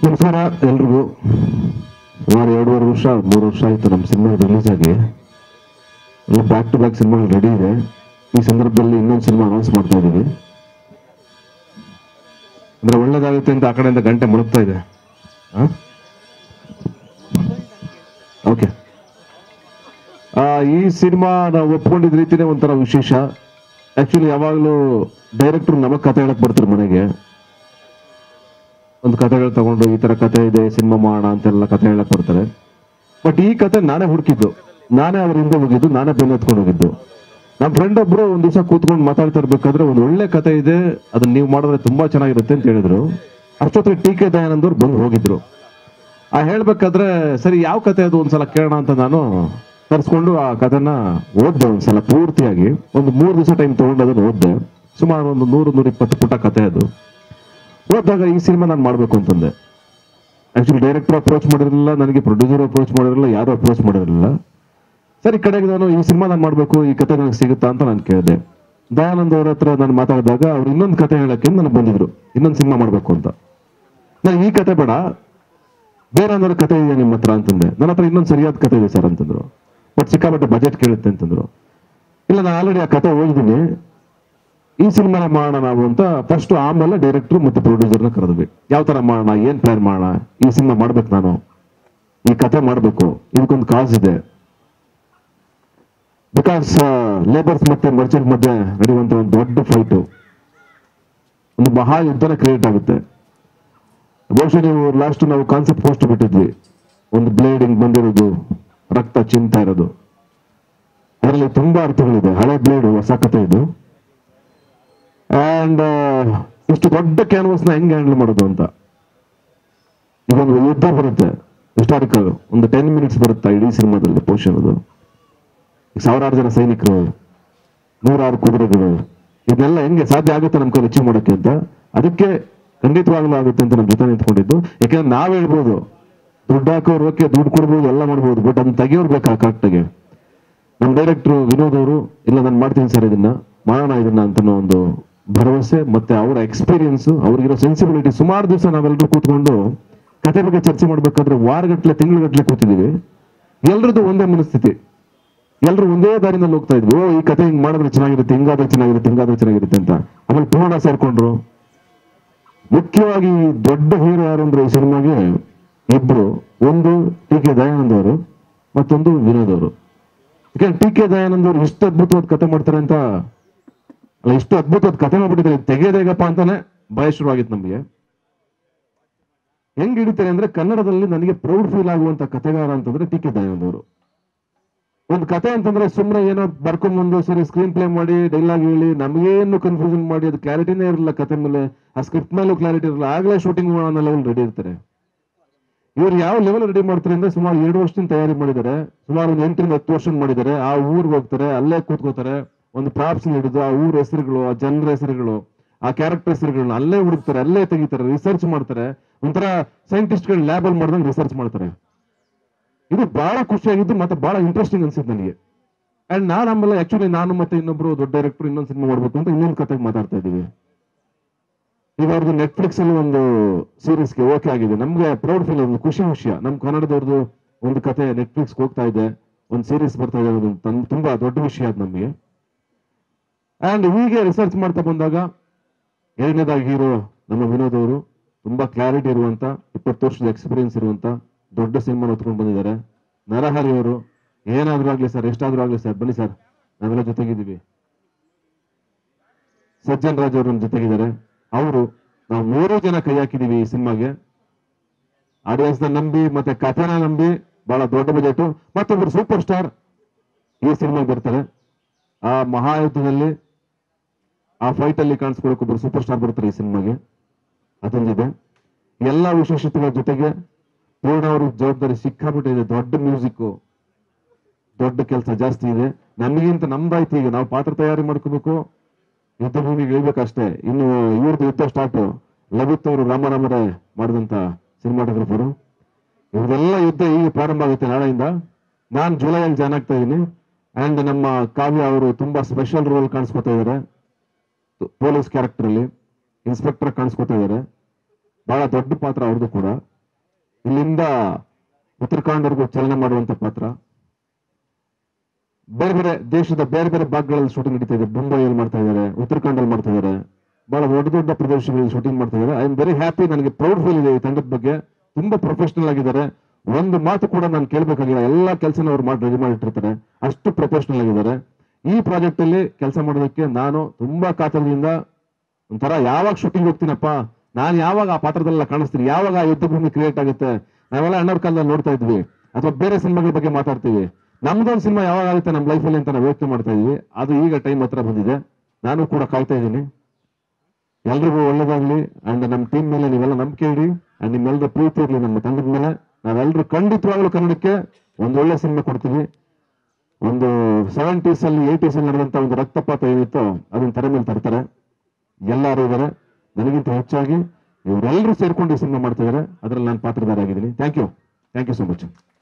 ನಮಸ್ಕಾರ ಎಲ್ರಿಗೂ ಸುಮಾರು ಎರಡೂವರೆ ವರ್ಷ ಮೂರು ವರ್ಷ ಆಯಿತು ನಮ್ಮ ಸಿನಿಮಾ ರಿಲೀಸ್ ಆಗಿ ಎಲ್ಲ ಬ್ಯಾಕ್ ಟು ಬ್ಯಾಕ್ ಸಿನಿಮಾಗಳು ರೆಡಿ ಇದೆ ಈ ಸಂದರ್ಭದಲ್ಲಿ ಇನ್ನೊಂದು ಸಿನಿಮಾ ಅನೌನ್ಸ್ ಮಾಡ್ತಾ ಇದ್ದೀವಿ ಅಂದ್ರೆ ಒಳ್ಳೇದಾಗುತ್ತೆ ಅಂತ ಆ ಕಡೆಯಿಂದ ಗಂಟೆ ಮುಳುಗ್ತಾ ಇದೆ ಓಕೆ ಈ ಸಿನಿಮಾ ನಾವು ಒಪ್ಕೊಂಡಿದ್ದ ರೀತಿನೇ ಒಂಥರ ವಿಶೇಷ ಆಕ್ಚುಲಿ ಯಾವಾಗಲೂ ಡೈರೆಕ್ಟರ್ ನಮಗೆ ಕತೆ ಹೇಳಕ್ ಬರ್ತಾರೆ ಮನೆಗೆ ಒಂದು ಕತೆಗಳು ತಗೊಂಡು ಈ ತರ ಕತೆ ಇದೆ ಸಿನಿಮಾ ಮಾಡೋಣ ಅಂತೆಲ್ಲ ಕತೆ ಹೇಳಕ್ ಬರ್ತಾರೆ ಬಟ್ ಈ ಕತೆ ನಾನೇ ಹುಡುಕಿದ್ದು ನಾನೇ ಅದ್ರ ಹಿಂದೆ ಹೋಗಿದ್ದು ನಾನೇ ಬೆನ್ನ ಎತ್ಕೊಂಡು ಹೋಗಿದ್ದು ನಮ್ಮ ಫ್ರೆಂಡ್ ಒಬ್ರು ಒಂದ್ ದಿವಸ ಕೂತ್ಕೊಂಡು ಮಾತಾಡ್ತಾ ಇರ್ಬೇಕಾದ್ರೆ ಒಂದು ಒಳ್ಳೆ ಕತೆ ಇದೆ ಅದನ್ನ ನೀವು ಮಾಡಿದ್ರೆ ತುಂಬಾ ಚೆನ್ನಾಗಿರುತ್ತೆ ಅಂತ ಹೇಳಿದ್ರು ಅಷ್ಟೊತ್ತಿಗೆ ಟಿ ಕೆ ದಯಾನಂದ್ ಅವ್ರು ಬಂದು ಹೋಗಿದ್ರು ಆ ಹೇಳ್ಬೇಕಾದ್ರೆ ಸರಿ ಯಾವ ಕತೆ ಅದು ಒಂದ್ಸಲ ಕೇಳೋಣ ಅಂತ ನಾನು ತರಿಸ್ಕೊಂಡು ಆ ಕಥೆನ ಓದ್ದೆ ಒಂದ್ಸಲ ಪೂರ್ತಿಯಾಗಿ ಒಂದು ಮೂರು ದಿವಸ ಟೈಮ್ ತಗೊಂಡು ಅದನ್ನು ಓದ್ದೆ ಸುಮಾರು ಒಂದು ನೂರು ನೂರ ಇಪ್ಪತ್ತು ಪುಟ ಕತೆ ಅದು ಓದಿದಾಗ ಈ ಸಿನಿಮಾ ನಾನು ಮಾಡಬೇಕು ಅಂತಂದೆ ಆಕ್ಚುಲಿ ಡೈರೆಕ್ಟರ್ ಅಪ್ರೋಚ್ ಮಾಡಿರಲಿಲ್ಲ ನನಗೆ ಪ್ರೊಡ್ಯೂಸರ್ ಅಪ್ರೋಚ್ ಮಾಡಿರಲಿಲ್ಲ ಯಾರು ಅಪ್ರೋಚ್ ಮಾಡಿರಲಿಲ್ಲ ಸರಿ ಕಡೆಗೆ ನಾನು ಈ ಸಿನಿಮಾ ನಾನು ಮಾಡಬೇಕು ಈ ಕತೆ ನನಗೆ ಸಿಗುತ್ತಾ ಅಂತ ನಾನು ಕೇಳಿದೆ ದಯಾನಂದ್ ಅವ್ರ ಹತ್ರ ನಾನು ಮಾತಾಡಿದಾಗ ಅವ್ರು ಇನ್ನೊಂದು ಕತೆ ಹೇಳಕ್ಕೆ ನನಗೆ ಬಂದಿದ್ರು ಇನ್ನೊಂದು ಸಿನಿಮಾ ಮಾಡಬೇಕು ಅಂತ ನನಗೆ ಈ ಕತೆ ಬೇಡ ಬೇರೆ ಏನಾದ್ರು ಕತೆ ಇದೆಯಾ ನಿಮ್ಮ ಹತ್ರ ಅಂತಂದೆ ನನ್ನ ಹತ್ರ ಇನ್ನೊಂದು ಸರಿಯಾದ ಕತೆ ಇದೆ ಸರ್ ಅಂತಂದ್ರು ಬಟ್ ಸಿಕ್ಕಾಪಟ್ಟೆ ಬಜೆಟ್ ಕೇಳುತ್ತೆ ಅಂತಂದ್ರು ಇಲ್ಲ ನಾನು ಆಲ್ರೆಡಿ ಆ ಕತೆ ಓದಿದ್ದೀನಿ ಈ ಸಿನಿಮಾನ ಮಾಡೋಣ ನಾವು ಅಂತ ಫಸ್ಟ್ ಆಮೇಲೆ ಡೈರೆಕ್ಟರ್ ಮತ್ತೆ ಪ್ರೊಡ್ಯೂಸರ್ನ ಕರೆದ್ವಿ ಯಾವ ತರ ಮಾಡೋಣ ಏನ್ ಪ್ಲಾನ್ ಮಾಡೋಣ ಈ ಸಿನಿಮಾ ಮಾಡ್ಬೇಕು ನಾನು ಈ ಕತೆ ಮಾಡ್ಬೇಕು ಇದಕ್ಕೊಂದು ಕಾಸ್ ಇದೆ ಬಿಕಾಸ್ ಲೇಬರ್ಸ್ ಮತ್ತೆ ಮರ್ಚೆಂಟ್ ಮಧ್ಯೆ ನಡೆಯುವಂತ ಒಂದು ದೊಡ್ಡ ಫೈಟು ಒಂದು ಮಹಾ ಯುದ್ಧನ ಕ್ರಿಯೇಟ್ ಆಗುತ್ತೆ ಬಹುಶಃ ನೀವು ಲಾಸ್ಟ್ ನಾವು ಕಾನ್ಸೆಪ್ಟ್ ಪೋಸ್ಟ್ ಬಿಟ್ಟಿದ್ವಿ ಒಂದು ಬ್ಲೇಡ್ ಹಿಂಗ್ ಬಂದಿರೋದು ರಕ್ತ ಚಿಂತಾ ಇರೋದು ಅದರಲ್ಲಿ ತುಂಬಾ ಅರ್ಥಗಳಿದೆ ಹಳೆ ಬ್ಲೇಡ್ ಹೊಸ ಕತೆ ಇದು ಅಂಡ್ ಇಷ್ಟು ದೊಡ್ಡ ಕ್ಯಾನ್ವಾಸ್ ನ ಹೆಂಗ್ ಹ್ಯಾಂಡಲ್ ಮಾಡೋದು ಅಂತ ಇದೊಂದು ಯುದ್ಧ ಬರುತ್ತೆ ಹಿಸ್ಟಾರಿಕಲ್ ಒಂದು ಟೆನ್ ಮಿನಿಟ್ಸ್ ಬರುತ್ತೆ ಇಡೀ ಸಿನಿಮಾದಲ್ಲಿ ಪೋರ್ಷನ್ ಅದು ಈಗ ಸಾವಿರಾರು ಜನ ಸೈನಿಕರು ನೂರಾರು ಕುದುರೆಗಳು ಇದನ್ನೆಲ್ಲ ಹೆಂಗೆ ಸಾಧ್ಯ ಆಗುತ್ತೆ ನಮ್ಮ ಕೈಲಿ ಅಚೀವ್ ಮಾಡೋಕ್ಕೆ ಅಂತ ಅದಕ್ಕೆ ಖಂಡಿತವಾಗ್ಲೂ ಆಗುತ್ತೆ ಅಂತ ನಮ್ಮ ಜೊತೆ ನಿಂತ್ಕೊಂಡಿದ್ದು ಯಾಕಂದ್ರೆ ನಾವ್ ಹೇಳ್ಬೋದು ದುಡ್ಡು ಹಾಕೋರು ಓಕೆ ದುಡ್ಡು ಕೊಡ್ಬೋದು ಎಲ್ಲ ಮಾಡ್ಬೋದು ಬಟ್ ಅದನ್ನ ತೆಗಿಯೋರು ಬೇಕಾ ಕರೆಕ್ಟಾಗಿ ನಮ್ಮ ಡೈರೆಕ್ಟ್ರು ವಿನೋದ್ ಅವರು ಇಲ್ಲ ನಾನು ಮಾಡ್ತೀನಿ ಸರ್ ಇದನ್ನ ಮಾಡೋಣ ಇದನ್ನ ಅಂತ ಒಂದು ಭರವಸೆ ಮತ್ತೆ ಅವರ ಎಕ್ಸ್ಪೀರಿಯನ್ಸ್ ಅವ್ರಿಗಿರೋ ಸೆನ್ಸಿಬಿಲಿಟಿ ಸುಮಾರು ದಿವಸ ನಾವೆಲ್ಲರೂ ಕೂತ್ಕೊಂಡು ಕತೆ ಬಗ್ಗೆ ಚರ್ಚೆ ಮಾಡ್ಬೇಕಾದ್ರೆ ವಾರಗಟ್ಲೆ ತಿಂಗಳಗಟ್ಲೆ ಕೂತಿದೀವಿ ಎಲ್ರದ್ದು ಒಂದೇ ಮನಸ್ಥಿತಿ ಎಲ್ರು ಒಂದೇ ದಾರಿನಲ್ಲಿ ಹೋಗ್ತಾ ಇದ್ವಿ ಓ ಈ ಕತೆ ಹಿಂಗ್ ಮಾಡಿದ್ರೆ ಚೆನ್ನಾಗಿರುತ್ತೆ ಹಿಂಗಾದ್ರೆ ಚೆನ್ನಾಗಿರುತ್ತೆ ಹಿಂಗಾದ್ರೆ ಚೆನ್ನಾಗಿರುತ್ತೆ ಅಂತ ಆಮೇಲೆ ಪೂರ್ಣ ಸೇರ್ಕೊಂಡ್ರು ಮುಖ್ಯವಾಗಿ ಈ ದೊಡ್ಡ ಹೀರೋ ಯಾರು ಅಂದ್ರೆ ಈ ಸಿನಿಮಾಗೆ ಇಬ್ರು ಒಂದು ಟಿ ಕೆ ದಯಾನಂದ್ ಅವರು ಮತ್ತೊಂದು ವಿನೋದ್ ಅವರು ಯಾಕಂದ್ರೆ ಟಿ ಕೆ ದಯಾನಂದ್ ಅವರು ಇಷ್ಟು ಅದ್ಭುತವಾದ ಕತೆ ಮಾಡ್ತಾರೆ ಅಂತ ಅಲ್ಲ ಇಷ್ಟು ಅದ್ಭುತವಾದ ಕತೆ ಮಾಡ್ಬಿಟ್ಟಿದ್ದಾರೆ ತೆಗೆಯೋದೇಗಪ್ಪ ಅಂತಾನೆ ಭಯ ಶುರುವಾಗಿತ್ತು ನಮಗೆ ಹೆಂಗ್ ಹಿಡಿತಾರೆ ಅಂದ್ರೆ ಕನ್ನಡದಲ್ಲಿ ನನಗೆ ಪ್ರೌಡ್ ಫೀಲ್ ಆಗುವಂತ ಕತೆಗಾರ ಅಂತಂದ್ರೆ ಟಿ ಕೆ ದಯಾನಂದ್ ಅವರು ಒಂದು ಕತೆ ಅಂತಂದ್ರೆ ಸುಮ್ಮನೆ ಏನೋ ಬರ್ಕೊಂಡ್ ಬಂದು ಸರಿ ಸ್ಕ್ರೀನ್ ಪ್ಲೇ ಮಾಡಿ ಡೈಲಾಗ್ ಹೇಳಿ ನಮಗೇನು ಕನ್ಫ್ಯೂಷನ್ ಮಾಡಿ ಅದು ಕ್ಲಾರಿಟಿನೇ ಇರಲ್ಲ ಕತೆ ಮೇಲೆ ಆ ಸ್ಕ್ರಿಪ್ಟ್ ಮೇಲೂ ಕ್ಲಾರಿಟಿ ಇರಲ್ಲ ಆಗ್ಲೇ ಶೂಟಿಂಗ್ ಮಾಡೋ ಲೆವೆಲ್ ರೆಡಿ ಇರ್ತಾರೆ ಇವ್ರು ಯಾವ ಲೆವೆಲ್ ರೆಡಿ ಮಾಡ್ತಾರೆ ಅಂದ್ರೆ ಸುಮಾರು ಎರಡು ವರ್ಷದಿಂದ ತಯಾರಿ ಮಾಡಿದ್ದಾರೆ ಸುಮಾರು ಒಂದು ಎಂಟರಿಂದ ಹತ್ತು ವರ್ಷ ಮಾಡಿದ್ದಾರೆ ಆ ಊರ್ಗೆ ಹೋಗ್ತಾರೆ ಅಲ್ಲೇ ಕೂತ್ಕೋತಾರೆ ಒಂದು ಪ್ರಾಪ್ಸ್ ಹಿಡಿದು ಆ ಊರ ಹೆಸರುಗಳು ಆ ಜನರ ಹೆಸರುಗಳು ಆ ಕ್ಯಾರೆಕ್ಟರ್ ಹೆಸರುಗಳನ್ನ ಅಲ್ಲೇ ಹುಡುಕ್ತಾರೆ ಅಲ್ಲೇ ತೆಗಿತಾರೆ ರಿಸರ್ಚ್ ಮಾಡ್ತಾರೆ ಒಂಥರ ಸೈಂಟಿಸ್ಟ್ಗಳು ಲ್ಯಾಬ್ ಅಲ್ಲಿ ಮಾಡ್ದಂಗೆ ರಿಸರ್ಚ್ ಮಾಡ್ತಾರೆ ಇದು ಬಹಳ ಖುಷಿಯಾಗಿದ್ದು ಮತ್ತೆ ಬಹಳ ಇಂಟ್ರೆಸ್ಟಿಂಗ್ ಅನ್ಸುತ್ತೆ ನನಗೆ ಅಂಡ್ ನಾನು ಆಮೇಲೆ ಆಕ್ಚುಲಿ ನಾನು ಮತ್ತೆ ಇನ್ನೊಬ್ರು ದೊಡ್ಡ ಡೈರೆಕ್ಟರ್ ಇನ್ನೊಂದು ಸಿನಿಮಾ ಮಾಡ್ಬೇಕು ಅಂತ ಇನ್ನೊಂದು ಕತೆಗೆ ಮಾತಾಡ್ತಾ ಇದೀವಿ ಈಗ ಅವ್ರದ್ದು ನೆಟ್ಫ್ಲಿಕ್ಸ್ ಅಲ್ಲಿ ಒಂದು ಸೀರೀಸ್ಗೆ ಓಕೆ ಆಗಿದೆ ನಮ್ಗೆ ಪ್ರೌಡ್ ಫೀಲ್ ಒಂದು ಖುಷಿ ವಿಷಯ ನಮ್ ಕನ್ನಡದವ್ರದ್ದು ಒಂದು ಕತೆ ನೆಟ್ಫ್ಲಿಕ್ಸ್ ಹೋಗ್ತಾ ಇದೆ ಒಂದು ಸೀರೀಸ್ ಬರ್ತಾ ಇದೆ ಅನ್ನೋದು ತನ್- ತುಂಬಾ ದೊಡ್ಡ ವಿಷಯ ಅದು ನಮಗೆ ಅಂಡ್ ಹೀಗೆ ರಿಸರ್ಚ್ ಮಾಡ್ತಾ ಬಂದಾಗ ಎರಡನೇದಾಗಿ ಹೀರೋ ನಮ್ಮ ವಿನೋದ್ ಅವರು ತುಂಬಾ ಕ್ಲಾರಿಟಿ ಇರುವಂತ ಇಪ್ಪತ್ತು ವರ್ಷದ ಎಕ್ಸ್ಪೀರಿಯನ್ಸ್ ಇರುವಂತ ದೊಡ್ಡ ಸಿನಿಮಾ ಹೊತ್ಕೊಂಡು ಬಂದಿದ್ದಾರೆ ನರಹರಿ ಅವರು ಏನಾದ್ರೂ ಆಗ್ಲಿ ಸರ್ ಎಷ್ಟಾದ್ರೂ ಆಗ್ಲಿ ಸರ್ ಬನ್ನಿ ಸರ್ ನಾವೆಲ್ಲ ಜೊತೆಗಿದ್ದೀವಿ ಸಜ್ಜನ್ ರಾಜ್ ಅವರು ನಮ್ಮ ಜೊತೆಗಿದ್ದಾರೆ ಅವರು ನಾವು ಮೂರು ಜನ ಕೈ ಹಾಕಿದೀವಿ ಈ ಸಿನಿಮಾಗೆ ಆಡಿಯನ್ಸ್ ನ ನಂಬಿ ಮತ್ತೆ ಕಥೆನ ನಂಬಿ ಬಹಳ ದೊಡ್ಡ ಬಜೆಟ್ ಮತ್ತೊಬ್ರು ಸೂಪರ್ ಸ್ಟಾರ್ ಈ ಸಿನಿಮಾಗೆ ಬರ್ತಾರೆ ಆ ಮಹಾಯುದ್ಧದಲ್ಲಿ ಆ ಫೈಟ್ ಅಲ್ಲಿ ಕಾಣಿಸ್ಕೊಳಕ್ ಒಬ್ರು ಸೂಪರ್ ಸ್ಟಾರ್ ಬರ್ತಾರೆ ಈ ಸಿನಿಮಾಗೆ ಅದೊಂದಿದೆ ಎಲ್ಲಾ ವಿಶೇಷತೆಗಳ ಜೊತೆಗೆ ಪೂರ್ಣ ಅವ್ರ ಜವಾಬ್ದಾರಿ ಸಿಕ್ಕಾಬಿಟ್ಟಿದೆ ದೊಡ್ಡ ಮ್ಯೂಸಿಕ್ ದೊಡ್ಡ ಕೆಲಸ ಜಾಸ್ತಿ ಇದೆ ನಮಗಿಂತ ನಮ್ದಾಯ್ತು ಈಗ ನಾವು ಪಾತ್ರ ತಯಾರಿ ಮಾಡ್ಕೋಬೇಕು ಯುದ್ಧ ಭೂಮಿಗೆ ಇಳ್ಬೇಕಷ್ಟೇ ಇನ್ನು ಇವ್ರದ್ದು ಯುದ್ಧ ಸ್ಟಾರ್ಟ್ ಲಭಿತ್ ಅವರು ರಾಮರಾಮರೇ ಮಾಡಿದಂತ ಸಿನಿಮಾಟೋಗ್ರಫರು ಇವ್ರದೆಲ್ಲ ಯುದ್ಧ ಈಗ ಪ್ರಾರಂಭ ಆಗುತ್ತೆ ನಾಳೆಯಿಂದ ನಾನು ಜುಲೈಯಲ್ಲಿ ಜಾಯ್ನ್ ಆಗ್ತಾ ಇದ್ದೀನಿ ಅಂಡ್ ನಮ್ಮ ಕಾವ್ಯ ಅವರು ತುಂಬಾ ಸ್ಪೆಷಲ್ ರೋಲ್ ಕಾಣಿಸ್ಕೊತಾ ಇದ್ದಾರೆ ಪೊಲೀಸ್ ಕ್ಯಾರೆಕ್ಟರ್ ಅಲ್ಲಿ ಇನ್ಸ್ಪೆಕ್ಟರ್ ಕಾಣಿಸ್ಕೊತಾ ಇದ್ದಾರೆ ಬಹಳ ದೊಡ್ಡ ಪಾತ್ರ ಅವ್ರದ್ದು ಕೂಡ ಇಲ್ಲಿಂದ ಉತ್ತರಾಖಂಡ್ವರೆಗೂ ಚಲನೆ ಮಾಡುವಂತ ಪಾತ್ರ ಬೇರೆ ಬೇರೆ ದೇಶದ ಬೇರೆ ಬೇರೆ ಭಾಗಗಳಲ್ಲಿ ಶೂಟಿಂಗ್ ನಡೀತಾ ಇದೆ ಮುಂಬೈಯಲ್ಲಿ ಮಾಡ್ತಾ ಇದ್ದಾರೆ ಉತ್ತರಾಖಂಡಲ್ಲಿ ಮಾಡ್ತಾ ಇದ್ದಾರೆ ಬಹಳ ದೊಡ್ಡ ದೊಡ್ಡ ಪ್ರದೇಶಗಳಲ್ಲಿ ಶೂಟಿಂಗ್ ಮಾಡ್ತಾ ಇದ್ದಾರೆ ಐ ಆಮ್ ವೆರಿ ಹ್ಯಾಪಿ ನನಗೆ ಪ್ರೌಡ್ ಫೀಲ್ ಇದೆ ಈ ತಂಡದ ಬಗ್ಗೆ ತುಂಬಾ ಪ್ರೊಫೆಷನಲ್ ಆಗಿದ್ದಾರೆ ಒಂದು ಮಾತು ಕೂಡ ನಾನು ಕೇಳಬೇಕಾಗಿಲ್ಲ ಎಲ್ಲ ಕೆಲಸನ ಅವ್ರು ಮಾಡಿ ರೆಡಿ ಮಾಡಿಟ್ಟಿರ್ತಾರೆ ಅಷ್ಟು ಪ್ರೊಫೆಷನಲ್ ಆಗಿದ್ದಾರೆ ಈ ಪ್ರಾಜೆಕ್ಟ್ ಅಲ್ಲಿ ಕೆಲಸ ಮಾಡೋದಕ್ಕೆ ನಾನು ತುಂಬಾ ಕಾತರದಿಂದ ಒಂಥರ ಯಾವಾಗ ಶೂಟಿಂಗ್ ಹೋಗ್ತೀನಪ್ಪ ನಾನು ಯಾವಾಗ ಆ ಪಾತ್ರದಲ್ಲ ಕಾಣಿಸ್ತೀನಿ ಯಾವಾಗ ಆ ಯುದ್ಧ ಭೂಮಿ ಕ್ರಿಯೇಟ್ ಆಗುತ್ತೆ ನಾವೆಲ್ಲ ಅಣ್ಣವ್ರ ಕಾಲದಲ್ಲಿ ನೋಡ್ತಾ ಇದ್ವಿ ಅಥವಾ ಬೇರೆ ಸಿನಿಮಾಗಳ ಬಗ್ಗೆ ಮಾತಾಡ್ತೀವಿ ನಮ್ದೊಂದು ಸಿನಿಮಾ ಯಾವಾಗ ಆಗುತ್ತೆ ನಮ್ಮ ಲೈಫಲ್ಲಿ ಅಂತ ನಾವು ಯೋಚನೆ ಮಾಡ್ತಾ ಇದೀವಿ ಅದು ಈಗ ಟೈಮ್ ಹತ್ರ ಬಂದಿದೆ ನಾನು ಕೂಡ ಕಾಯ್ತಾ ಇದ್ದೀನಿ ಎಲ್ರಿಗೂ ಒಳ್ಳೇದಾಗ್ಲಿ ಅಂಡ್ ನಮ್ಮ ಟೀಮ್ ಮೇಲೆ ನೀವೆಲ್ಲ ನಂಬಿಕೆ ಇಡಿ ಅಂಡ್ ನಿಮ್ಮೆಲ್ಲರ ಪ್ರೀತಿ ಇರಲಿ ನಮ್ಮ ತಂಡದ ಮೇಲೆ ನಾವೆಲ್ಲರೂ ಖಂಡಿತವಾಗ್ಲೂ ಕನ್ನಡಕ್ಕೆ ಒಂದು ಒಳ್ಳೆ ಸಿನಿಮಾ ಕೊಡ್ತೀವಿ ಒಂದು ಸೆವೆಂಟೀಸ್ ಅಲ್ಲಿ ಏಯ್ಟೀಸ್ ಅಲ್ಲಿ ನಡೆದಂತ ಒಂದು ರಕ್ತಪಾತ ಏನಿತ್ತು ಅದನ್ನ ತೆರೆ ಮೇಲೆ ತರ್ತಾರೆ ಎಲ್ಲರೂ ಇದ್ದಾರೆ ನನಗಿಂತ ಹೆಚ್ಚಾಗಿ ಇವರೆಲ್ಲರೂ ಸೇರ್ಕೊಂಡು ಈ ಸಿನಿಮಾ ಮಾಡ್ತಿದ್ದಾರೆ ಅದರಲ್ಲಿ ನಾನು ಪಾತ್ರಧಾರ ಆಗಿದ್ದೀನಿ thank you thank you so much